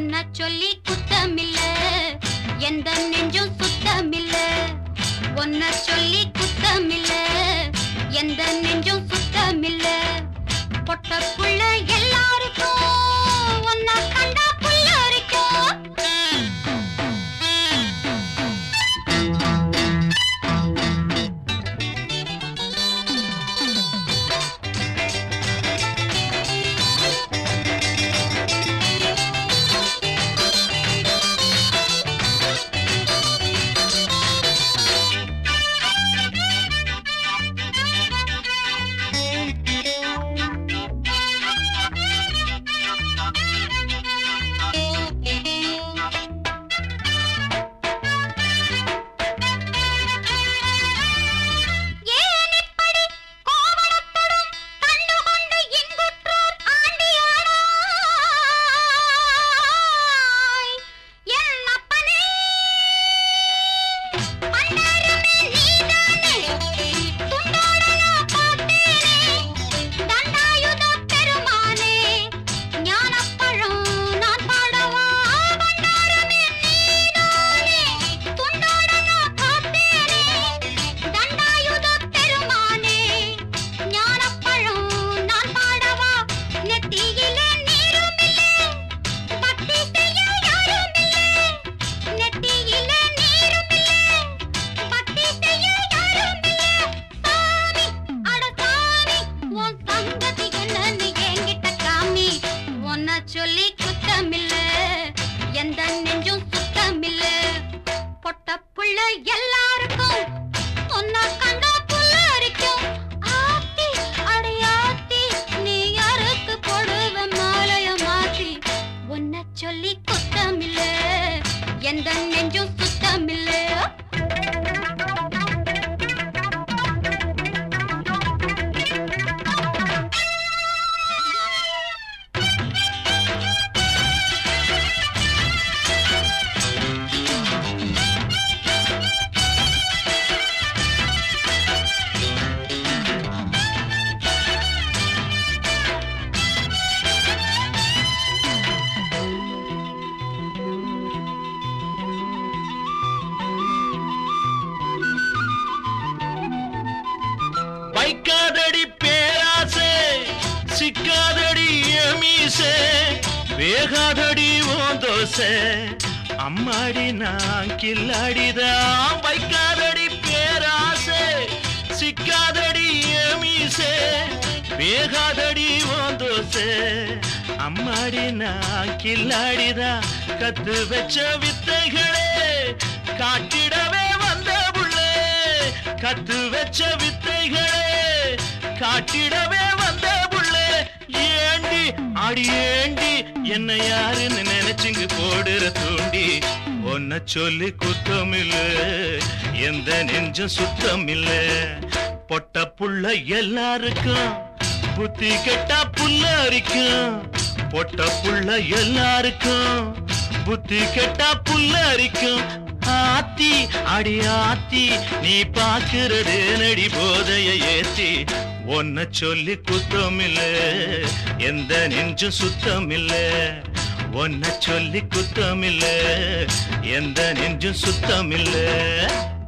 ஒன்ன சொல்லி குத்தமில்ல எந்த நெஞ்சும் சுத்தமில்ல ஒன்ன சொல்லி குத்தமில்ல எந்த நெஞ்சும் சுத்தமில்ல பொட்ட புள்ள எல்லாருக்கும் ஒன்ன கண்டா புல்லரிக்கும் ஏன் இப்படி கோவணத்துடன் கண்டுகொண்டு இன்புற்றோர் ஆண்டியாடாய்? என் அப்பனே, பண்டாரமே நீதானே, துண்டோட நான் பார்த்தேனே, தண்டாயுதப் பெருமானே, ஞானப்பழம் நான் பாடவா? பண்டாரமே நீதானே, துண்டோட நான் பார்த்தேனே, தண்டாயுதப் பெருமானே, ஞானப்பழம் நான் பாடவா? நெத்தியிலே நீருமில்லை, பக்தி செய்ய யாருமில்லை. நெத்தியிலே நீருமில்லை, பக்தி செய்ய யாருமில்லை. சாமி, அட சாமி, உன் சங்கதி என்னன்னு என்கிட்ட காமி. உன்னை சொல்லி குத்தமில்ல, எந்த நெஞ்சும் சுத்தமில்ல. பொட்ட புள்ள எல்லாருக்கும் உன்னை கண்டா புல்லரிக்கும். ஆத்தி, அடி ஆத்தி, நீ யாருக்கு போடுவ மாலைய மாத்தி? உன்னை சொல்லி குத்தமில்ல, எந்த நெஞ்சும் சுத்தமில்ல வைக்காதடி பேராசை சிக்காதடி மீசே வேகாதடி ஓ தோசை அம்மாடி நான் கில்லாடிதான் வைக்காதடி பேராசை சிக்காதடி மீசே வேகாதடி ஓ தோசை அம்மாடி நான் கில்லாடிதான் கத்து வச்ச வித்தைகளே காட்டிடவே வந்த புள்ளே கத்து வச்ச வித்தைகளே காட்டிடவே வந்த புள்ளே ஏண்டி அடி ஏண்டி என்ன யாருன்னு நினைச்சுங்க போடுற தூண்டி ஒன்ன சொல்லி குத்தம் இல்ல எந்த நெஞ்சும் சுத்தம் இல்ல பொட்ட புள்ள எல்லாருக்கும் புத்தி கெட்டா புல்ல அரிக்கும் பொட்ட புள்ள எல்லாருக்கும் புத்தி கெட்டா புல்ல அரிக்கும் ஆத்தி அடி ஆத்தி நீ பாக்குறது நடி போதைய ஏத்தி ஒன்ன சொல்லி குத்தம் இல்ல எந்த நெஞ்சும் சுத்தம் இல்ல ஒன்ன சொல்லி குத்தம் இல்ல எந்த நெஞ்சும் சுத்தம் இல்ல